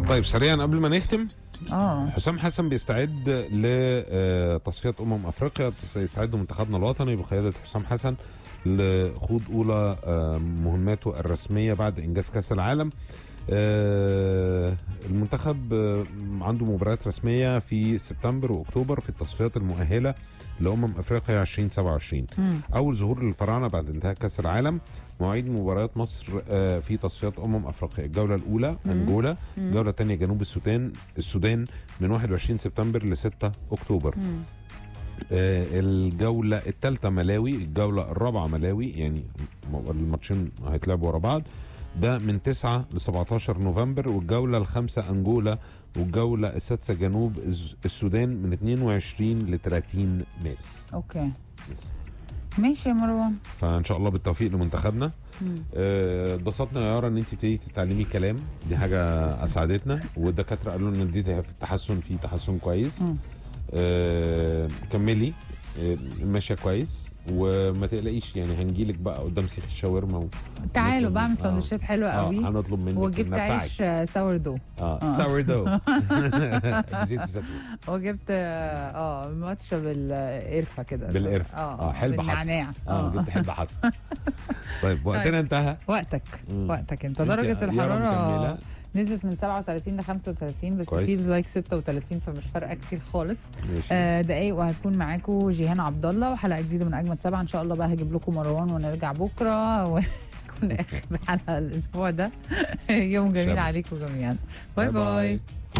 طيب سريعا قبل ما نختم اه حسام حسن بيستعد لتصفيات امم افريقيا سيستعد منتخبنا الوطني بقياده حسام حسن لخوض اولى آه، مهماته الرسميه بعد انجاز كاس العالم آه، المنتخب آه، عنده مباريات رسميه في سبتمبر واكتوبر في التصفيات المؤهله لامم افريقيا 2027 مم. اول ظهور للفراعنه بعد انتهاء كاس العالم مواعيد مباريات مصر آه، في تصفيات امم افريقيا الجوله الاولى مم. انجولا مم. الجوله الثانيه جنوب السودان السودان من 21 سبتمبر ل 6 اكتوبر مم. آه، الجوله الثالثه ملاوي الجوله الرابعه ملاوي يعني م- الماتشين هيتلعبوا ورا بعض ده من 9 ل 17 نوفمبر والجوله الخامسه انجولا والجوله السادسه جنوب الز- السودان من 22 ل 30 مارس اوكي بس. ماشي يا مروان فان شاء الله بالتوفيق لمنتخبنا مم. آه، اتبسطنا يا يارا ان انت ابتديتي تتعلمي كلام دي حاجه اسعدتنا والدكاتره قالوا ان دي في التحسن في تحسن كويس مم. آه، كملي آه، ماشيه كويس وما تقلقيش يعني هنجيلك بقى قدام سيخ الشاورما و... تعالوا نطلب- بعمل آه. سندوتشات حلوه اه قوي هنطلب منك وجبت ننفعك. عيش آه، ساور دو اه آه. ساور دو بزيت الزيتون وجبت اه ماتشا بالقرفه كده بالقرفة. اه آه، حلبة حصى. بالنعناع اه جبت حلبة حصى طيب وقتنا انتهى وقتك مم. وقتك انت انت درجه يارا الحراره مكملة؟ نزلت من 37 ل 35 بس كويس. فيلز لايك 36 فمش فارقه كتير خالص ماشي آه دقايق وهتكون معاكم جيهان عبد الله وحلقه جديده من اجمد سبعه ان شاء الله بقى هجيب لكم مروان ونرجع بكره ونكون اخر حلقه الاسبوع ده يوم جميل شباب. عليكم جميعا باي باي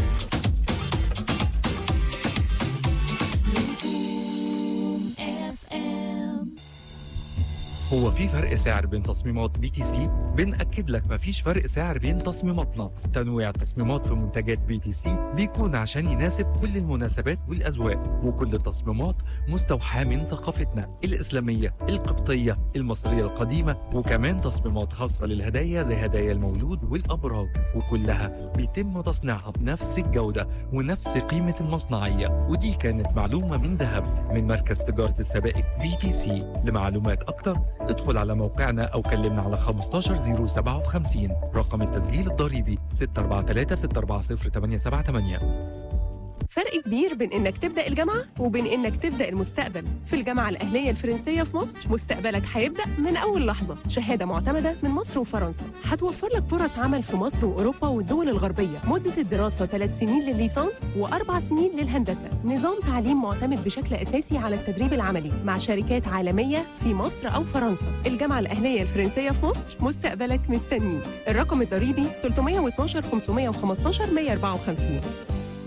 هو في فرق سعر بين تصميمات بي تي سي؟ بنأكد لك مفيش فرق سعر بين تصميماتنا، تنويع التصميمات في منتجات بي تي سي بيكون عشان يناسب كل المناسبات والأذواق، وكل التصميمات مستوحاة من ثقافتنا الإسلامية، القبطية، المصرية القديمة، وكمان تصميمات خاصة للهدايا زي هدايا المولود والأبراج، وكلها بيتم تصنيعها بنفس الجودة ونفس قيمة المصنعية، ودي كانت معلومة من ذهب من مركز تجارة السبائك بي تي سي، لمعلومات أكتر ادخل على موقعنا أو كلمنا على 15057 رقم التسجيل الضريبي 643 640 878 فرق كبير بين انك تبدا الجامعه وبين انك تبدا المستقبل في الجامعه الاهليه الفرنسيه في مصر مستقبلك هيبدا من اول لحظه شهاده معتمده من مصر وفرنسا هتوفر لك فرص عمل في مصر واوروبا والدول الغربيه مده الدراسه 3 سنين للليسانس واربع سنين للهندسه نظام تعليم معتمد بشكل اساسي على التدريب العملي مع شركات عالميه في مصر او فرنسا الجامعه الاهليه الفرنسيه في مصر مستقبلك مستنيك الرقم الضريبي 312 515 154